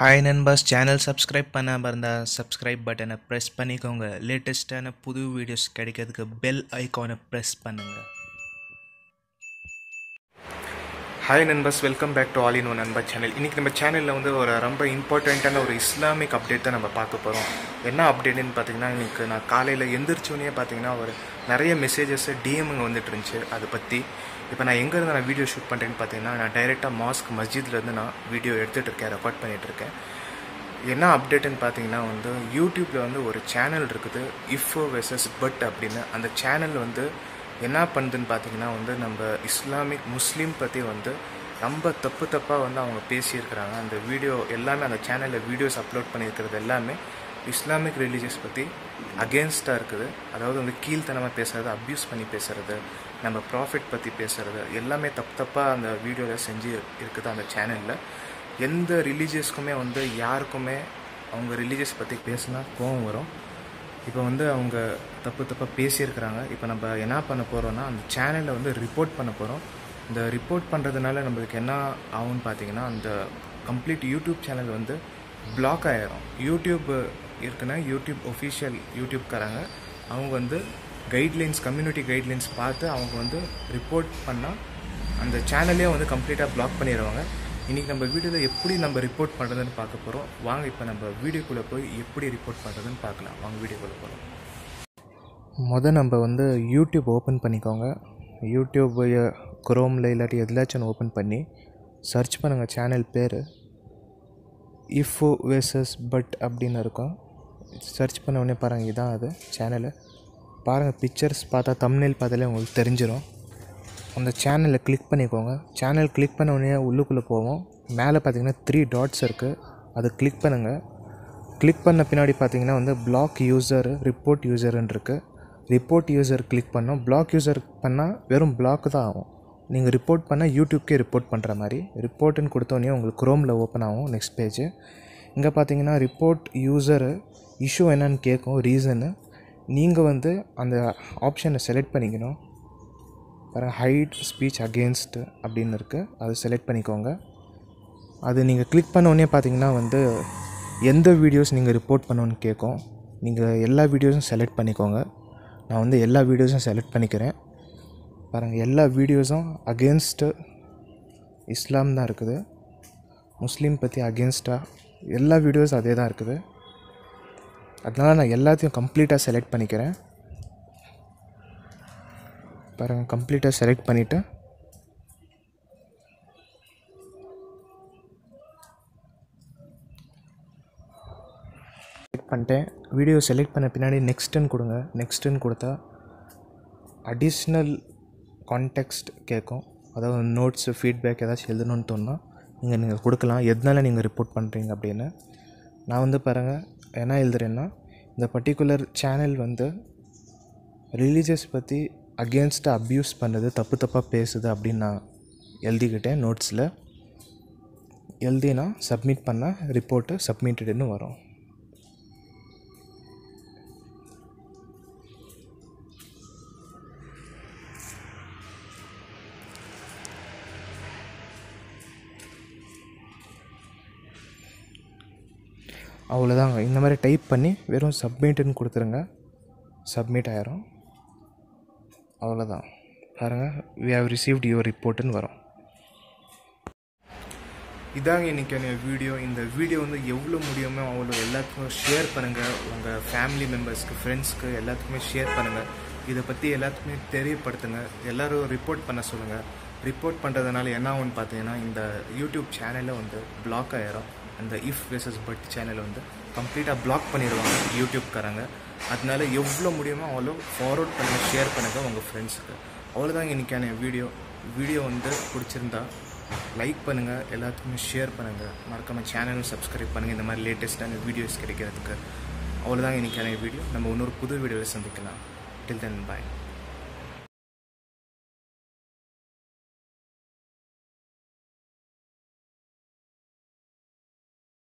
hi நண்பாஸ் channel subscribe பண்ணாமல் இருந்தால் subscribe பட்டனை ப்ரெஸ் பண்ணிக்கோங்க லேட்டஸ்ட்டான புது வீடியோஸ் கிடைக்கிறதுக்கு பெல் ஐக்கானை ப்ரெஸ் பண்ணுங்கள் ஹாய் நண்பர்ஸ் welcome back to all in one நண்பா சேனல் இன்றைக்கி நம்ம சேனலில் வந்து ஒரு ரொம்ப இம்பார்ட்டண்ட்டான ஒரு இஸ்லாமிக் அப்டேட் தான் நம்ம பார்க்க போகிறோம் என்ன அப்டேட்டுன்னு பார்த்தீங்கன்னா இன்றைக்கி நான் காலையில் எந்திரிச்சோன்னே பார்த்தீங்கன்னா ஒரு நிறைய மெசேஜஸ் டிஎம்ங்க வந்துட்டு இருந்துச்சு அதை பற்றி இப்போ நான் எங்கேருந்து நான் வீடியோ ஷூட் பண்ணுறேன்னு பார்த்தீங்கன்னா நான் டைரெக்டாக மாஸ்க் மஸ்ஜித்லேருந்து நான் வீடியோ எடுத்துகிட்டு இருக்கேன் ரெக்கார்ட் பண்ணிகிட்டு இருக்கேன் என்ன அப்டேட்டுன்னு பார்த்தீங்கன்னா வந்து யூடியூப்பில் வந்து ஒரு சேனல் இருக்குது இஃபோ வெசஸ் பட் அப்படின்னு அந்த சேனல் வந்து என்ன பண்ணுதுன்னு பார்த்தீங்கன்னா வந்து நம்ம இஸ்லாமிக் முஸ்லீம் பற்றி வந்து ரொம்ப தப்பு தப்பாக வந்து அவங்க பேசியிருக்கிறாங்க அந்த வீடியோ எல்லாமே அந்த சேனலில் வீடியோஸ் அப்லோட் பண்ணியிருக்கிறது எல்லாமே இஸ்லாமிக் ரிலீஜியஸ் பற்றி அகேன்ஸ்டாக இருக்குது அதாவது வந்து கீழ்த்தனமாக பேசுகிறது அப்யூஸ் பண்ணி பேசுகிறது நம்ம ப்ராஃபிட் பற்றி பேசுகிறது எல்லாமே தப்பு தப்பாக அந்த வீடியோவில் செஞ்சு இருக்குது அந்த சேனலில் எந்த ரிலீஜியஸ்க்குமே வந்து யாருக்குமே அவங்க ரிலீஜியஸ் பற்றி பேசினா கோவம் வரும் இப்போ வந்து அவங்க தப்பு தப்பாக பேசியிருக்கிறாங்க இப்போ நம்ம என்ன பண்ண போகிறோன்னா அந்த சேனலை வந்து ரிப்போர்ட் பண்ண போகிறோம் இந்த ரிப்போர்ட் பண்ணுறதுனால நம்மளுக்கு என்ன ஆகும்னு பார்த்தீங்கன்னா அந்த கம்ப்ளீட் யூடியூப் சேனல் வந்து பிளாக் ஆயிரும் யூடியூப் இருக்குன்னா யூடியூப் ஒஃபிஷியல் யூடியூப்காரங்க அவங்க வந்து கைட்லைன்ஸ் கம்யூனிட்டி கைட்லைன்ஸ் பார்த்து அவங்க வந்து ரிப்போர்ட் பண்ணால் அந்த சேனலே வந்து கம்ப்ளீட்டாக பிளாக் பண்ணிடுவாங்க இன்றைக்கி நம்ம வீடியோவில் எப்படி நம்ம ரிப்போர்ட் பண்ணுறதுன்னு பார்க்க போகிறோம் வாங்க இப்போ நம்ம வீடியோக்குள்ளே போய் எப்படி ரிப்போர்ட் பண்ணுறதுன்னு பார்க்கலாம் வாங்க வீடியோக்குள்ளே போகிறோம் மொதல் நம்ம வந்து யூடியூப் ஓப்பன் பண்ணிக்கோங்க யூடியூப் குரோமில் இல்லாட்டி எதுலாச்சும் ஓப்பன் பண்ணி சர்ச் பண்ணுங்கள் சேனல் பேர் இஃபோ வேசஸ் பட் அப்படின்னு இருக்கும் சர்ச் பண்ண உடனே பாருங்கள் இதான் அது சேனலு பாருங்கள் பிக்சர்ஸ் பார்த்தா தம்னேல் பார்த்தாலே உங்களுக்கு தெரிஞ்சிடும் அந்த சேனலை கிளிக் பண்ணிக்கோங்க சேனல் கிளிக் பண்ண உடனே உள்ளுக்குள்ளே போவோம் மேலே பார்த்தீங்கன்னா த்ரீ டாட்ஸ் இருக்குது அதை கிளிக் பண்ணுங்கள் கிளிக் பண்ண பின்னாடி பார்த்தீங்கன்னா வந்து பிளாக் யூசர் ரிப்போர்ட் யூசர்னு இருக்குது ரிப்போர்ட் யூசர் கிளிக் பண்ணோம் பிளாக் யூசர் பண்ணால் வெறும் பிளாக் தான் ஆகும் நீங்கள் ரிப்போர்ட் பண்ணால் யூடியூப்கே ரிப்போர்ட் பண்ணுற மாதிரி ரிப்போர்ட்டுன்னு கொடுத்தோடனே உங்களுக்கு க்ரோமில் ஓப்பன் ஆகும் நெக்ஸ்ட் பேஜ் இங்கே பார்த்தீங்கன்னா ரிப்போர்ட் யூசரு இஷ்யூ என்னன்னு கேட்கும் ரீசனு நீங்கள் வந்து அந்த ஆப்ஷனை செலக்ட் பண்ணிக்கணும் பாருங்கள் ஹைட் ஸ்பீச் அகேன்ஸ்ட் அப்படின்னு இருக்குது அதை செலக்ட் பண்ணிக்கோங்க அது நீங்கள் கிளிக் பண்ண உடனே பார்த்தீங்கன்னா வந்து எந்த வீடியோஸ் நீங்கள் ரிப்போர்ட் பண்ணணும்னு கேட்கும் நீங்கள் எல்லா வீடியோஸும் செலக்ட் பண்ணிக்கோங்க நான் வந்து எல்லா வீடியோஸும் செலக்ட் பண்ணிக்கிறேன் பாருங்கள் எல்லா வீடியோஸும் அகேன்ஸ்ட்டு இஸ்லாம் தான் இருக்குது முஸ்லீம் பற்றி அகேன்ஸ்டாக எல்லா வீடியோஸும் அதே தான் இருக்குது அதனால் நான் எல்லாத்தையும் கம்ப்ளீட்டாக செலக்ட் பண்ணிக்கிறேன் பாருங்கள் கம்ப்ளீட்டாக செலக்ட் பண்ணிவிட்டு செலக்ட் பண்ணிட்டேன் வீடியோ செலக்ட் பண்ண பின்னாடி நெக்ஸ்ட்டுன்னு கொடுங்க நெக்ஸ்ட்டுன்னு கொடுத்தா அடிஷ்னல் கான்டெக்ஸ்ட் கேட்கும் அதாவது நோட்ஸு ஃபீட்பேக் ஏதாச்சும் எழுதணும்னு தோணுன்னா நீங்கள் நீங்கள் கொடுக்கலாம் எதனால நீங்கள் ரிப்போர்ட் பண்ணுறீங்க அப்படின்னு நான் வந்து பாருங்கள் என்ன எழுதுறேன்னா இந்த பர்டிகுலர் சேனல் வந்து ரிலீஜியஸ் பற்றி அகேன்ஸ்டாக அப்யூஸ் பண்ணுது தப்பு தப்பாக பேசுது அப்படின்னு நான் எழுதிக்கிட்டேன் நோட்ஸில் எழுதினா சப்மிட் பண்ணால் ரிப்போர்ட்டு சப்மிட்டடுன்னு வரும் அவ்வளோதாங்க இந்த மாதிரி டைப் பண்ணி வெறும் சப்மிட்டுன்னு கொடுத்துருங்க சப்மிட் ஆயிரும் அவ்வளோதான் பாருங்கள் வி ஹவ் ரிசீவ்ட் யுவர் ரிப்போர்ட்டுன்னு வரும் இதாங்க இன்றைக்கான வீடியோ இந்த வீடியோ வந்து எவ்வளோ முடியுமோ அவ்வளோ எல்லாத்துக்கும் ஷேர் பண்ணுங்கள் உங்கள் ஃபேமிலி மெம்பர்ஸ்க்கு ஃப்ரெண்ட்ஸ்க்கு எல்லாத்துக்குமே ஷேர் பண்ணுங்கள் இதை பற்றி எல்லாத்துக்குமே தெரியப்படுத்துங்க எல்லோரும் ரிப்போர்ட் பண்ண சொல்லுங்கள் ரிப்போர்ட் பண்ணுறதுனால என்ன ஆகும்னு பார்த்தீங்கன்னா இந்த யூடியூப் சேனலில் வந்து பிளாக் ஆயிரும் அந்த இஃப் வெசஸ் பட் சேனலை வந்து கம்ப்ளீட்டாக பிளாக் பண்ணிடுவாங்க யூடியூப்காரங்க அதனால எவ்வளோ முடியுமோ அவ்வளோ ஃபார்வர்ட் பண்ணுங்கள் ஷேர் பண்ணுங்கள் உங்கள் ஃப்ரெண்ட்ஸுக்கு அவ்வளோதாங்க இன்றைக்கான வீடியோ வீடியோ வந்து பிடிச்சிருந்தா லைக் பண்ணுங்கள் எல்லாத்துக்குமே ஷேர் பண்ணுங்கள் மறக்காமல் சேனலும் சப்ஸ்கிரைப் பண்ணுங்கள் இந்த மாதிரி லேட்டஸ்ட்டான வீடியோஸ் கிடைக்கிறதுக்கு அவ்வளோதாங்க இன்றைக்கான வீடியோ நம்ம இன்னொரு புது வீடியோவில் சந்திக்கலாம் டில் தென் பாய்